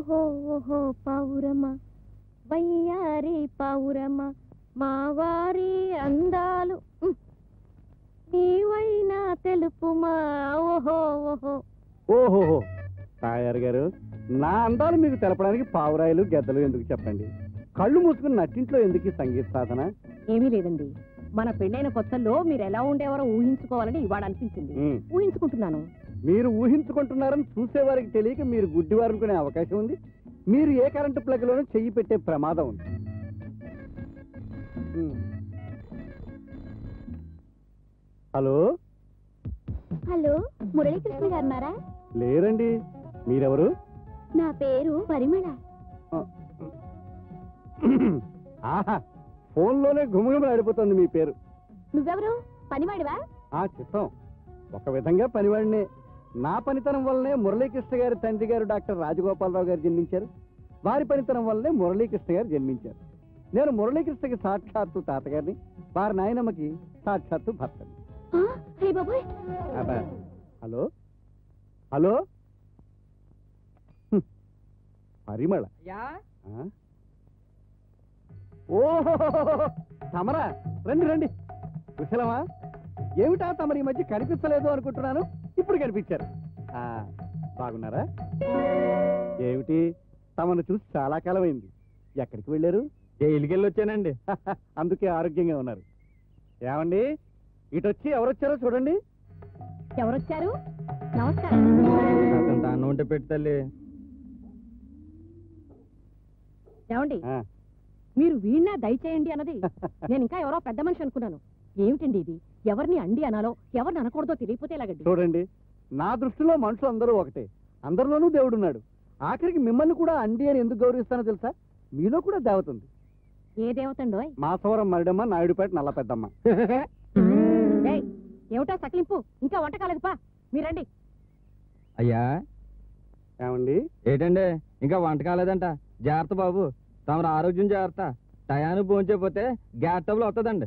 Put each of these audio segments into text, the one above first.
ఓహో ఓహో పావురమ్మ వయ్యారి పావురమ్మ మా వారి అందాలు ఉమ్. నీవైనా తెలుపుమా ఓహో ఓహో ఓహోహో తాయారు గారు నా అందాలు మీకు తెలపడానికి పావురాయలు గెద్దలు ఎందుకు చెప్పండి కళ్ళు మూసుకుని నట్టింట్లో ఎందుకు ఈ సంగీత సాధన ఏమీ లేదండి మన పెళ్ళైన కొత్తల్లో మీరు ఎలా ఉండేవారో ఊహించుకోవాలని ఇవాళ అనిపించింది ఉమ్. ఊహించుకుంటున్నాను మీరు ఊహించుకుంటున్నారని చూసేవారికి తెలియక మీరు గుడ్డివారు అనుకునే అవకాశం ఉంది మీరు ఏ కరెంటు ప్లగ్లోనూ చెయ్యి పెట్టే ప్రమాదం ఉంది ఉమ్. హలో హలో మురళీకృష్ణ గారున్నారా లేరండి మీరెవరు నా పేరు పరిమళ ఆహా ఫోన్లోనే గుమగుమలు ఆడిపోతుంది మీ పేరు నువ్వెవరు పనివాడివా ఆ చిత్తం ఒక విధంగా పనివాడినే నా పనితనం వల్లనే మురళీకృష్ణ గారి తండ్రి గారు డాక్టర్ రాజగోపాలరావు గారు జన్మించారు వారి పనితనం వల్లనే మురళీకృష్ణ గారు జన్మించారు నేను మురళీకృష్ణకి సాక్షాత్తు తాతగారిని వారి నాయనమ్మకి సాక్షాత్తు భర్తని హే బాబాయ్ అబ్బా. హలో హలో హ్మ్. పరిమళ ఆ? ఓహో తమరా రండి రండి కుశలమా ఏమిటా తమరి ఈ మధ్య కనిపించలేదు అనుకుంటున్నాను ఇప్పుడు కనిపించారు ఆ, బాగున్నారా ఏమిటి తమను చూసి చాలా కాలమైంది ఎక్కడికి వెళ్ళారు జైలుకి వెళ్ళి వచ్చానండి అందుకే ఆరోగ్యంగా ఉన్నారు ఏమండి ఇటు వచ్చి ఎవరొచ్చారో చూడండి ఎవరొచ్చారు నమస్కారం అతను తాను ఉంటే పెట్టి తల్లి ఏమండి ఆ, మీరు వీణ్ణా దయచేయండి అన్నది నేను ఇంకా ఎవరో పెద్ద మనిషి అనుకున్నాను ఏమిటండి ఇది ఎవరిని అండి అనాలో ఎవరిని అనకూడదో తెలియపోతే ఎలాగండి చూడండి నా దృష్టిలో మనుషులు అందరూ ఒకటే అందరిలోనూ దేవుడున్నాడు ఆఖరికి మిమ్మల్ని కూడా అండి అని ఎందుకు గౌరవిస్తానో తెలుసా మీలో కూడా దేవత ఉంది ఏ దేవతండోయ్ మాసవరం మరిడమ్మ నాయుడుపేట నల్ల పెద్దమ్మ ఏయ్, ఏమిటా సకిలింపు ఇంకా వంట కాలేదు పా మీరండి అయ్యా ఏమండి ఏంటండి ఇంకా వంట కాలేదంట జాగ్రత్త బాబు తమరు ఆరోగ్యం జాగ్రత్త టయానికి పోంచకపోతే గ్యాస్ టబుల్ వస్తుందండి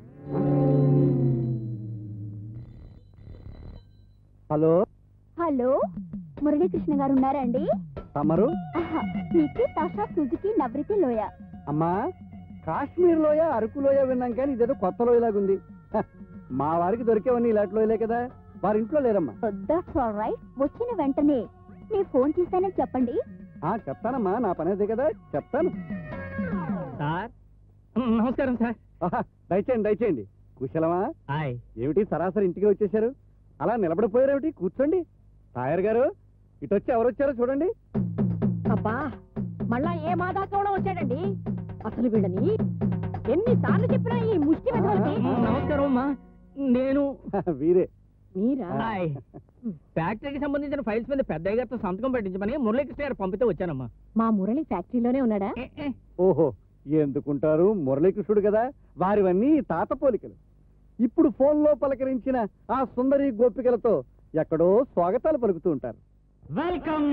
హలో హలో మురళీకృష్ణ గారు ఉన్నారా అండి తమరు మీకు టాటా సుజుకి నవ్రితి లోయ అమ్మా కాశ్మీర్ లోయ అరకు లోయ విన్నాం కానీ ఇదేదో కొత్త లోయలాగుంది హ, మా వారికి దొరికేవన్నీ ఇలాంటి లోయలే కదా వారి ఇంట్లో లేరమ్మా దట్స్ ఆల్ రైట్ వచ్చిన వెంటనే నేను ఫోన్ చేశానని చెప్పండి ఆ చెప్తానమ్మా నా పని అదే కదా చెప్తాను సార్ నమస్కారం సార్ ఆహా, దయచేయండి దయచేయండి కుశలమా హాయ్ ఏమిటి సరాసరి ఇంటికి వచ్చేసారు అలా నిలబడిపోయారేమిటి కూర్చోండి తాయర్ గారు ఇటు వచ్చి ఎవరు వచ్చారో చూడండి అబ్బా మళ్ళా ఏ మాదాకంలో వచ్చాడండి అసలు వీళ్ళని ఎన్నిసార్లు చెప్పినా ఈ ముష్టి వెధవలకి నమస్కారం అమ్మా నేను వీరే మీరా హాయ్ ఫ్యాక్టరీకి సంబంధించిన ఫైల్స్ మీద పెద్దయ్య గారితో సంతకం పెట్టించమని మురళీకృష్ణ గారు పంపితే వచ్చానమ్మా మా మురళి ఫ్యాక్టరీలోనే ఉన్నాడా ఏ, ఏ, ఓహో ఎందుకుంటారు మురళీకృష్ణుడు కదా వారివన్నీ తాత పోలికలు ఇప్పుడు ఫోన్లో పలకరించిన ఆ సుందరి గోపికలతో ఎక్కడో స్వాగతాలు పలుకుతూ ఉంటారు వెల్కమ్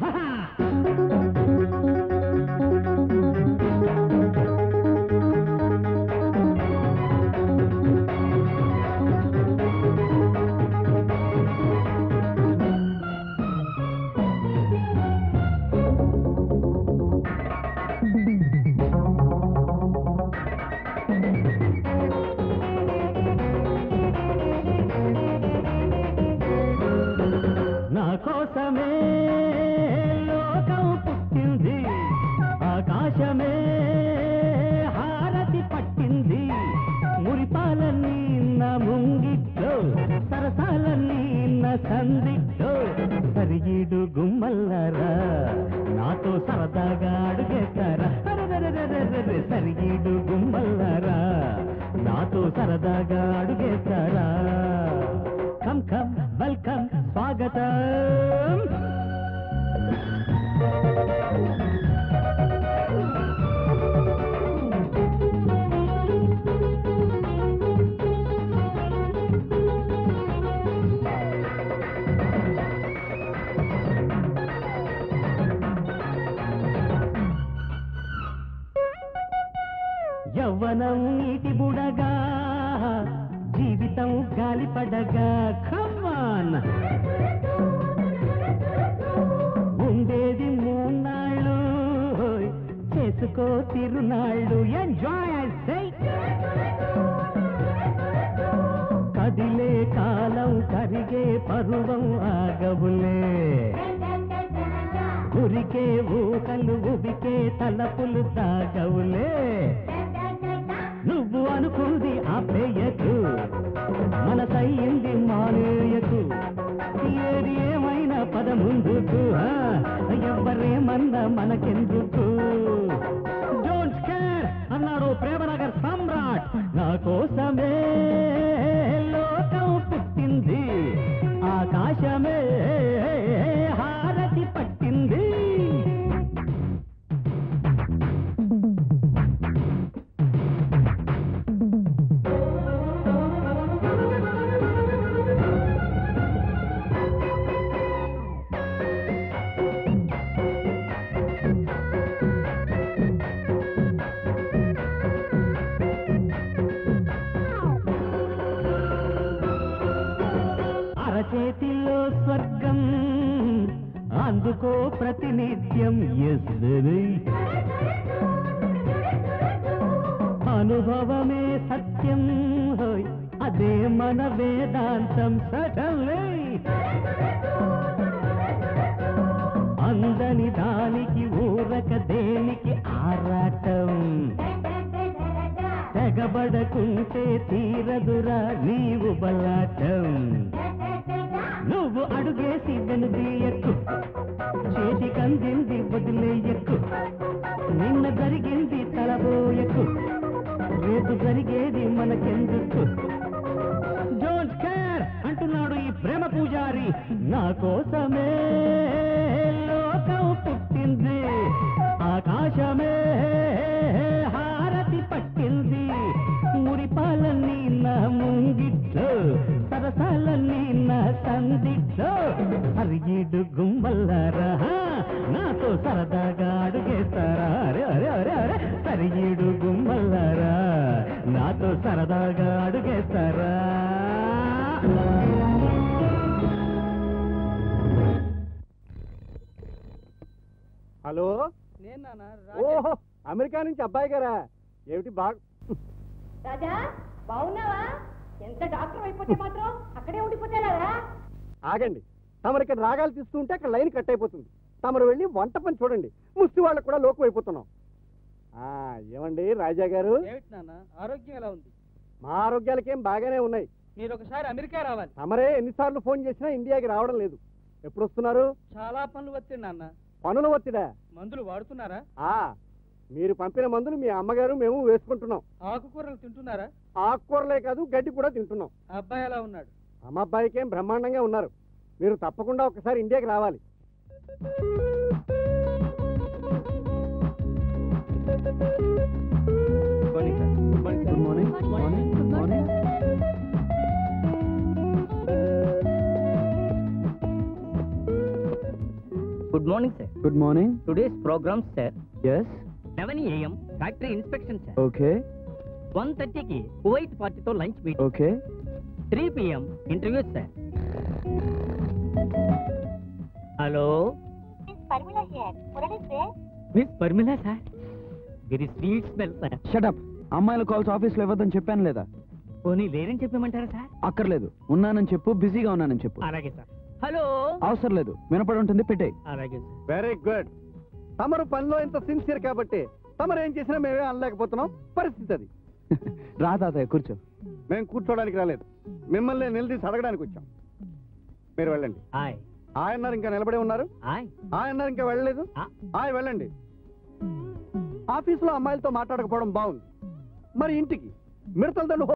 నా కోసమే లోకం పుట్టింది ఆకాశమే హారతి పట్టింది మురిపాలన్నీ నా ముంగిట్లో సరసాలన్నీ నా సందిట్లో సరిగీడు గుమ్మల్లారా నాతో సరదాగా అడుగేస్తారా అరెరెరెరెరెరెరె, సరిగీడు గుమ్మల్లారా నాతో సరదాగా అడుగేస్తారా కమ్ కమ్ వెల్కమ్ స్వాగతం యవ్వనం నీటి బుడగా జీవితం గాలిపడగా ఖమ్మాన్ ఉండేది మూన్నాళ్ళ చేసుకో తిరునాళ్ళు ఎంజాయ్ కదిలే కాలం కరిగే పరువం ఆగవులే ఉరికే ఊహలు ఉబికే తలపులు తాగవులే నువ్వు అనుకుంది ఆపేయకు మనసయ్యింది మానేయకు ఏది ఏమైనా పద ముందుకు ఆ, ఎవ్వరేమన్నా మనకెందుకు డోంట్ కేర్ అన్నాడు ప్రేమనగర్ సమ్రాట్ నా కోసమే లోకం పుట్టింది ఆకాశమే హారతి పట్టింది అరచేతిలో స్వర్గం అందుకో ప్రతినిత్యం ఎస్ అనుభవమే సత్యం హోయ్ అదే మన వేదాంతం సటలే అందని దానికి ఊరక దేనికి ఆరాటం తెగబడకుంటే తీరదురా నీవు బలాటం నువ్వు అడుగేసి వెనుదీయకు చేతికందింది వదిలేయకు నిన్న జరిగింది తలబోయకు రేపు జరిగేది మనకెందుకు డోంట్ కేర్ అంటున్నాడు ఈ ప్రేమ పూజారి నా కోసమే లోకం పుట్టింది ఆకాశమే హారతి పట్టింది మురిపాలన్నీ నా ముంగిట్లో సరసాలన్నీ నా సందిట్లో అరిగిడు గుమ్మల్లారా నాతో సరదాగా అడుగేస్తారా అరే అరే అరే అరే సరిగిడు గుమ్మల్లారా నాతో సరదాగా అడుగేస్తారా హలో ఓహో అమెరికా నుంచి అబ్బాయి గారా ఏమిటి బాగా రాజా బాగున్నావా ఎంత డాక్టర్ అయిపోతే మాత్రం అక్కడే ఉండిపోతారా ఆగండి తమరు ఇక్కడ రాగాలు తీస్తుంటే అక్కడ లైన్ కట్ అయిపోతుంది తమరు వెళ్ళి వంట పని చూడండి ముస్తి వాళ్ళకు కూడా లోకం అయిపోతున్నాం ఆ, ఏమండి రాజా గారు ఏమిటి నాన్న ఆరోగ్యం ఎలా ఉంది మా ఆరోగ్యాలకేం బాగానే ఉన్నాయి మీరు ఒకసారి అమెరికా రావాలి తమరే ఎన్నిసార్లు ఫోన్ చేసినా ఇండియాకి రావడం లేదు ఎప్పుడు వస్తున్నారు చాలా పనులు వచ్చాయి నాన్న పనుల ఒత్తిడా మందులు వాడుతున్నారా ఆ మీరు పంపిన మందులు మీ అమ్మగారు మేము వేసుకుంటున్నాం ఆకుకూరలు తింటున్నారా ఆకుకూరలే కాదు గడ్డి కూడా తింటున్నాం అబ్బాయి ఎలా ఉన్నాడు అమ్మ అబ్బాయికేం బ్రహ్మాండంగా ఉన్నారు మీరు తప్పకుండా ఒకసారి ఇండియాకి రావాలి good morning morning morning good morning sir good morning today's programme sir yes eleven AM factory inspection sir okay one థర్టీకి కువైట్ పార్టీతో lunch meet okay three PM interview sir hello miss Parmila sir very sweet smell sir shut up అమ్మాయిల calls ఆఫీస్లో ఇవ్వద్దని చెప్పాను లేదా పోనీ లేరని చెప్పమంటారా సార్ అక్కర్లేదు ఉన్నానని చెప్పు బిజీగా ఉన్నానని చెప్పు అలాగే సార్ హలో అవసరం లేదు వినపడి ఉంటుంది పెట్టే అలాగే సార్ వెరీ గుడ్ తమరు పనిలో ఇంత సిన్సియర్ కాబట్టి తమరు ఏం చేసినా మేమే అనలేకపోతున్నాం పరిస్థితి అది రా తాతయ్య కూర్చో మేము కూర్చోడానికి రాలేదు మిమ్మల్ని నిలదీసి అడగడానికి వచ్చాం మీరు వెళ్ళండి హాయ్ ఆయన్నారు ఇంకా నిలబడి ఉన్నారు హాయ్ ఆయన్నారు ఇంకా వెళ్ళలేదు ఆ. ఆయ్ వెళ్ళండి ఆఫీసులో అమ్మాయిలతో మాట్లాడకపోవడం బాగుంది మరి ఇంటికి మిడతల దండు